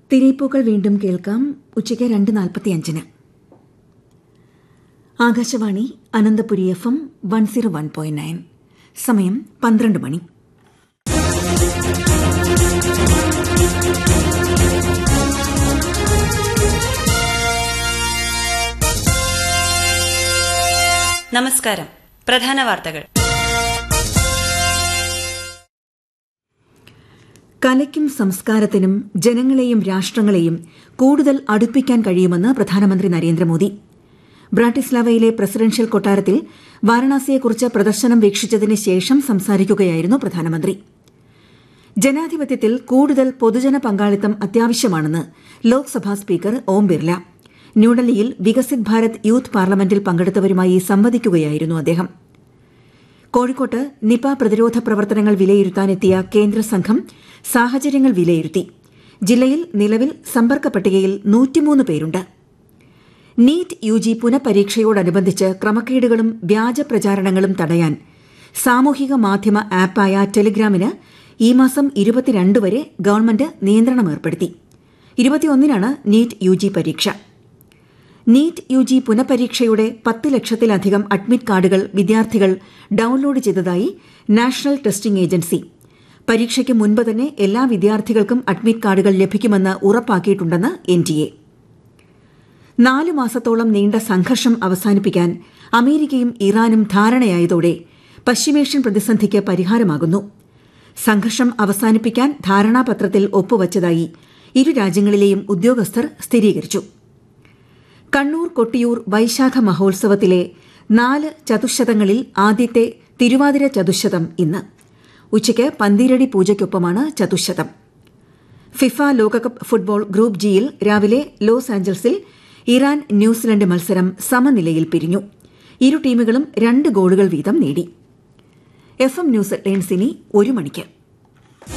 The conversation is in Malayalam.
തിരയിപ്പൂക്കൾ വീണ്ടും കേൾക്കാം ഉച്ചയ്ക്ക് രണ്ട് നാൽപ്പത്തിയഞ്ചിന് Akashvani Ananthapuri F M one zero one point nine സമയം പന്ത്രണ്ട് മണി നമസ്കാരം പ്രധാന വാർത്തകൾ കലയ്ക്കും സംസ്കാരത്തിനും ജനങ്ങളെയും രാഷ്ട്രങ്ങളെയും കൂടുതൽ അടുപ്പിക്കാൻ കഴിയുമെന്ന് പ്രധാനമന്ത്രി നരേന്ദ്രമോദി ബ്രാട്ടിസ്ലാവയിലെ പ്രസിഡൻഷ്യൽ കൊട്ടാരത്തിൽ വാരണാസിയെക്കുറിച്ച് പ്രദർശനം വീക്ഷിച്ചതിന് ശേഷം സംസാരിക്കുകയായിരുന്നു പ്രധാനമന്ത്രി ജനാധിപത്യത്തിൽ കൂടുതൽ പൊതുജന പങ്കാളിത്തം അത്യാവശ്യമാണെന്ന് ലോക്സഭാ സ്പീക്കർ ഓം ബിർല ന്യൂഡൽഹിയിൽ വികസിത് ഭാരത് യൂത്ത് പാർലമെന്റിൽ പങ്കെടുത്തവരുമായി സംവദിക്കുകയായിരുന്നു അദ്ദേഹം കോഴിക്കോട്ട് നിപ പ്രതിരോധ പ്രവർത്തനങ്ങൾ വിലയിരുത്താനെത്തിയ കേന്ദ്ര സംഘം സാഹചര്യങ്ങൾ വിലയിരുത്തി ജില്ലയിൽ നിലവിൽ സമ്പർക്ക പട്ടികയിൽ നൂറ്റിമൂന്ന് പേരുണ്ട് നീറ്റ് യു ജി പുനഃപരീക്ഷയോടനുബന്ധിച്ച് ക്രമക്കേടുകളും വ്യാജ പ്രചാരണങ്ങളും തടയാൻ സാമൂഹിക മാധ്യമ ആപ്പായ ടെലിഗ്രാമിന് ഈ മാസം ഇരുപത്തിരണ്ട് വരെ ഗവൺമെന്റ് നിയന്ത്രണം ഏർപ്പെടുത്തി ഇരുപത്തിയൊന്നിനാണ് നീറ്റ് യു ജി പരീക്ഷ നീറ്റ് യു ജി പുനഃപരീക്ഷയുടെ പത്ത് ലക്ഷത്തിലധികം അഡ്മിറ്റ് കാർഡുകൾ വിദ്യാർത്ഥികൾ ഡൌൺലോഡ് ചെയ്തതായി നാഷണൽ ടെസ്റ്റിംഗ് ഏജൻസി പരീക്ഷയ്ക്ക് മുൻപ് തന്നെ എല്ലാ വിദ്യാർത്ഥികൾക്കും അഡ്മിറ്റ് കാർഡുകൾ ലഭിക്കുമെന്ന് ഉറപ്പാക്കിയിട്ടുണ്ടെന്ന് എൻ ടി എ നാല് മാസത്തോളം നീണ്ട സംഘർഷം അവസാനിപ്പിക്കാൻ അമേരിക്കയും ഇറാനും ധാരണയായതോടെ പശ്ചിമേഷ്യൻ പ്രതിസന്ധിക്ക് പരിഹാരമാകുന്നു സംഘർഷം അവസാനിപ്പിക്കാൻ ധാരണാപത്രത്തിൽ ഒപ്പുവച്ചതായി ഇരു രാജ്യങ്ങളിലെയും ഉദ്യോഗസ്ഥർ സ്ഥിരീകരിച്ചു കണ്ണൂർ കൊട്ടിയൂർ വൈശാഖ മഹോത്സവത്തിലെ നാല് ചതുശതങ്ങളിൽ ആദ്യത്തെ തിരുവാതിര ചതുശതം ഇന്ന് ഉച്ചയ്ക്ക് പന്തിരടി പൂജയ്ക്കൊപ്പമാണ് ചതുശതം ഫിഫ ലോകകപ്പ് ഫുട്ബോൾ ഗ്രൂപ്പ് ജിയിൽ രാവിലെ ലോസ് ആഞ്ചൽസിൽ ഇറാൻ ന്യൂസിലൻഡ് മത്സരം സമനിലയിൽ പിരിഞ്ഞു ഇരു ടീമുകളും രണ്ട് ഗോളുകൾ വീതം നേടി എഫ് എം ന്യൂസ് ഹെഡ്ലൈൻസ് ഇനി ഒരു മണിക്ക്